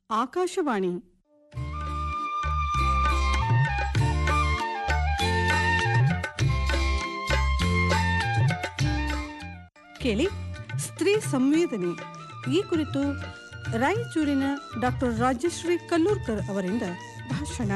ಆಕಾಶವಾಣಿ ಕೇಳಿ ಸ್ತ್ರೀ ಸಂವೇದನೆ ಈ ಕುರಿತು ರಾಯಚೂರಿನ ಡಾಕ್ಟರ್ ರಾಜಶ್ರೀ ಕಲ್ಲೂರ್ಕರ್ ಅವರಿಂದ ಭಾಷಣ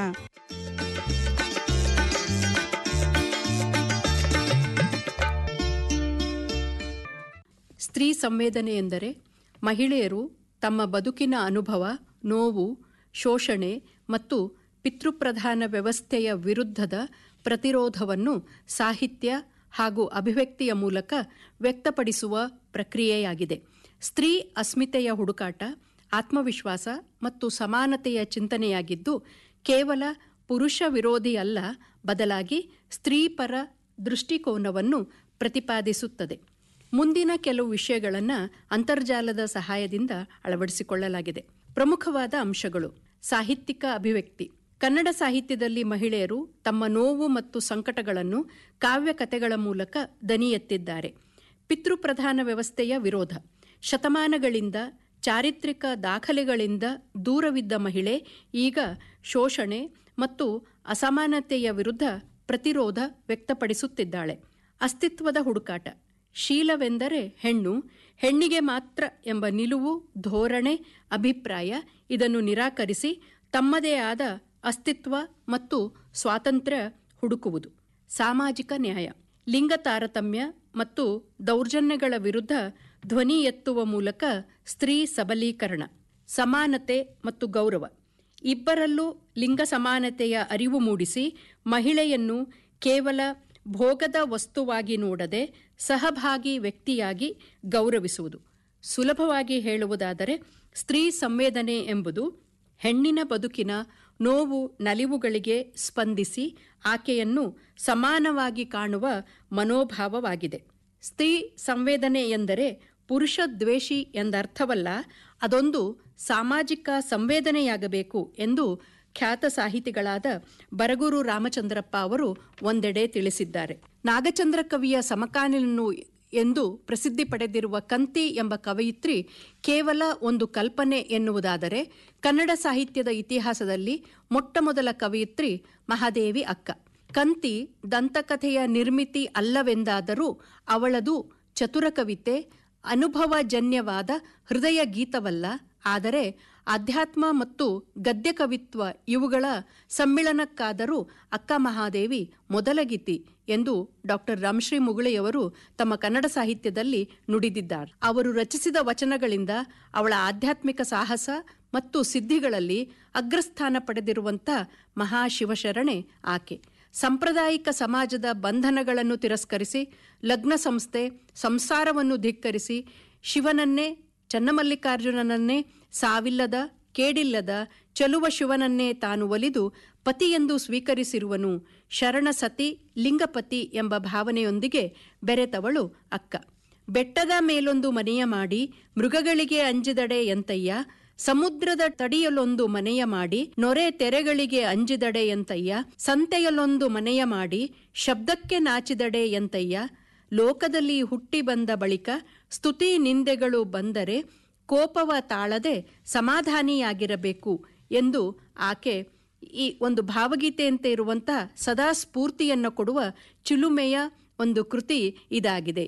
ಸ್ತ್ರೀ ಸಂವೇದನೆ ಎಂದರೆ ಮಹಿಳೆಯರು ತಮ್ಮ ಬದುಕಿನ ಅನುಭವ ನೋವು ಶೋಷಣೆ ಮತ್ತು ಪಿತೃಪ್ರಧಾನ ವ್ಯವಸ್ಥೆಯ ವಿರುದ್ಧದ ಪ್ರತಿರೋಧವನ್ನು ಸಾಹಿತ್ಯ ಹಾಗೂ ಅಭಿವ್ಯಕ್ತಿಯ ಮೂಲಕ ವ್ಯಕ್ತಪಡಿಸುವ ಪ್ರಕ್ರಿಯೆಯಾಗಿದೆ ಸ್ತ್ರೀ ಅಸ್ಮಿತೆಯ ಹುಡುಕಾಟ ಆತ್ಮವಿಶ್ವಾಸ ಮತ್ತು ಸಮಾನತೆಯ ಚಿಂತನೆಯಾಗಿದ್ದು ಕೇವಲ ಪುರುಷ ವಿರೋಧಿ ಅಲ್ಲ ಬದಲಾಗಿ ಸ್ತ್ರೀಪರ ದೃಷ್ಟಿಕೋನವನ್ನು ಪ್ರತಿಪಾದಿಸುತ್ತದೆ ಮುಂದಿನ ಕೆಲವು ವಿಷಯಗಳನ್ನು ಅಂತರ್ಜಾಲದ ಸಹಾಯದಿಂದ ಅಳವಡಿಸಿಕೊಳ್ಳಲಾಗಿದೆ ಪ್ರಮುಖವಾದ ಅಂಶಗಳು ಸಾಹಿತ್ಯಿಕ ಅಭಿವ್ಯಕ್ತಿ ಕನ್ನಡ ಸಾಹಿತ್ಯದಲ್ಲಿ ಮಹಿಳೆಯರು ತಮ್ಮ ನೋವು ಮತ್ತು ಸಂಕಟಗಳನ್ನು ಕಾವ್ಯ ಕಥೆಗಳ ಮೂಲಕ ದನಿ ಎತ್ತಿದ್ದಾರೆ ಪಿತೃಪ್ರಧಾನ ವ್ಯವಸ್ಥೆಯ ವಿರೋಧ ಶತಮಾನಗಳಿಂದ ಚಾರಿತ್ರಿಕ ದಾಖಲೆಗಳಿಂದ ದೂರವಿದ್ದ ಮಹಿಳೆ ಈಗ ಶೋಷಣೆ ಮತ್ತು ಅಸಮಾನತೆಯ ವಿರುದ್ಧ ಪ್ರತಿರೋಧ ವ್ಯಕ್ತಪಡಿಸುತ್ತಿದ್ದಾಳೆ ಅಸ್ತಿತ್ವದ ಹುಡುಕಾಟ ಶೀಲವೆಂದರೆ ಹೆಣ್ಣು ಹೆಣ್ಣಿಗೆ ಮಾತ್ರ ಎಂಬ ನಿಲುವು ಧೋರಣೆ ಅಭಿಪ್ರಾಯ ಇದನ್ನು ನಿರಾಕರಿಸಿ ತಮ್ಮದೇ ಆದ ಅಸ್ತಿತ್ವ ಮತ್ತು ಸ್ವಾತಂತ್ರ್ಯ ಹುಡುಕುವುದು ಸಾಮಾಜಿಕ ನ್ಯಾಯ ಲಿಂಗ ತಾರತಮ್ಯ ಮತ್ತು ದೌರ್ಜನ್ಯಗಳ ವಿರುದ್ಧ ಧ್ವನಿ ಎತ್ತುವ ಮೂಲಕ ಸ್ತ್ರೀ ಸಬಲೀಕರಣ ಸಮಾನತೆ ಮತ್ತು ಗೌರವ ಇಬ್ಬರಲ್ಲೂ ಲಿಂಗ ಸಮಾನತೆಯ ಅರಿವು ಮೂಡಿಸಿ ಮಹಿಳೆಯನ್ನು ಕೇವಲ ಭೋಗದ ವಸ್ತುವಾಗಿ ನೋಡದೆ ಸಹಭಾಗಿ ವ್ಯಕ್ತಿಯಾಗಿ ಗೌರವಿಸುವುದು ಸುಲಭವಾಗಿ ಹೇಳುವುದಾದರೆ ಸ್ತ್ರೀ ಸಂವೇದನೆ ಎಂಬುದು ಹೆಣ್ಣಿನ ಬದುಕಿನ ನೋವು ನಲಿವುಗಳಿಗೆ ಸ್ಪಂದಿಸಿ ಆಕೆಯನ್ನು ಸಮಾನವಾಗಿ ಕಾಣುವ ಮನೋಭಾವವಾಗಿದೆ ಸ್ತ್ರೀ ಸಂವೇದನೆ ಎಂದರೆ ಪುರುಷ ದ್ವೇಷಿ ಎಂದರ್ಥವಲ್ಲ ಅದೊಂದು ಸಾಮಾಜಿಕ ಸಂವೇದನೆಯಾಗಬೇಕು ಎಂದು ಖ್ಯಾತ ಸಾಹಿತಿಗಳಾದ ಬರಗೂರು ರಾಮಚಂದ್ರಪ್ಪ ಅವರು ಒಂದೆಡೆ ತಿಳಿಸಿದ್ದಾರೆ ನಾಗಚಂದ್ರ ಕವಿಯ ಸಮಕಾಲೀನನು ಎಂದು ಪ್ರಸಿದ್ಧಿ ಪಡೆದಿರುವ ಕಂತಿ ಎಂಬ ಕವಯಿತ್ರಿ ಕೇವಲ ಒಂದು ಕಲ್ಪನೆ ಎನ್ನುವುದಾದರೆ ಕನ್ನಡ ಸಾಹಿತ್ಯದ ಇತಿಹಾಸದಲ್ಲಿ ಮೊಟ್ಟಮೊದಲ ಕವಯಿತ್ರಿ ಮಹಾದೇವಿ ಅಕ್ಕ ಕಂತಿ ದಂತಕಥೆಯ ನಿರ್ಮಿತಿ ಅಲ್ಲವೆಂದಾದರೂ ಅವಳದು ಚತುರ ಕವಿತೆ ಅನುಭವಜನ್ಯವಾದ ಹೃದಯ ಗೀತವಲ್ಲ ಆದರೆ ಅಧ್ಯಾತ್ಮ ಮತ್ತು ಗದ್ಯ ಕವಿತ್ವ ಇವುಗಳ ಸಮ್ಮಿಳನಕ್ಕಾದರೂ ಅಕ್ಕ ಮಹಾದೇವಿ ಮೊದಲಗಿತಿ ಎಂದು ಡಾಕ್ಟರ್ ರಾಮಶ್ರೀ ಮುಗುಳೆಯವರು ತಮ್ಮ ಕನ್ನಡ ಸಾಹಿತ್ಯದಲ್ಲಿ ನುಡಿದಿದ್ದಾರೆ ಅವರು ರಚಿಸಿದ ವಚನಗಳಿಂದ ಅವಳ ಆಧ್ಯಾತ್ಮಿಕ ಸಾಹಸ ಮತ್ತು ಸಿದ್ಧಿಗಳಲ್ಲಿ ಅಗ್ರಸ್ಥಾನ ಪಡೆದಿರುವಂಥ ಮಹಾಶಿವಶರಣೆ ಆಕೆ ಸಾಂಪ್ರದಾಯಿಕ ಸಮಾಜದ ಬಂಧನಗಳನ್ನು ತಿರಸ್ಕರಿಸಿ ಲಗ್ನ ಸಂಸ್ಥೆ ಸಂಸಾರವನ್ನು ಧಿಕ್ಕರಿಸಿ ಶಿವನನ್ನೇ ಚನ್ನಮಲ್ಲಿಕಾರ್ಜುನನನ್ನೇ ಸಾವಿಲ್ಲದ ಕೇಡಿಲ್ಲದ ಚಲುವ ಶಿವನನ್ನೇ ತಾನು ಒಲಿದು ಪತಿಯೆಂದು ಸ್ವೀಕರಿಸಿರುವನು ಶರಣ ಸತಿ ಲಿಂಗಪತಿ ಎಂಬ ಭಾವನೆಯೊಂದಿಗೆ ಬೆರೆತವಳು ಅಕ್ಕ ಬೆಟ್ಟದ ಮೇಲೊಂದು ಮನೆಯ ಮಾಡಿ ಮೃಗಗಳಿಗೆ ಅಂಜಿದಡೆ ಎಂತಯ್ಯ ಸಮುದ್ರದ ತಡಿಯಲೊಂದು ಮನೆಯ ಮಾಡಿ ನೊರೆ ತೆರೆಗಳಿಗೆ ಅಂಜಿದಡೆ ಎಂತಯ್ಯ ಸಂತೆಯಲೊಂದು ಮನೆಯ ಮಾಡಿ ಶಬ್ದಕ್ಕೆ ನಾಚಿದಡೆ ಎಂತಯ್ಯ ಲೋಕದಲ್ಲಿ ಹುಟ್ಟಿ ಬಂದ ಬಳಿಕ ಸ್ತುತಿ ನಿಂದೆಗಳು ಬಂದರೆ ಕೋಪವ ತಾಳದೆ ಸಮಾಧಾನಿಯಾಗಿರಬೇಕು ಎಂದು ಆಕೆ ಈ ಒಂದು ಭಾವಗೀತೆಯಂತೆ ಇರುವಂಥ ಸದಾ ಸ್ಫೂರ್ತಿಯನ್ನು ಕೊಡುವ ಚಿಲುಮೆಯ ಒಂದು ಕೃತಿ ಇದಾಗಿದೆ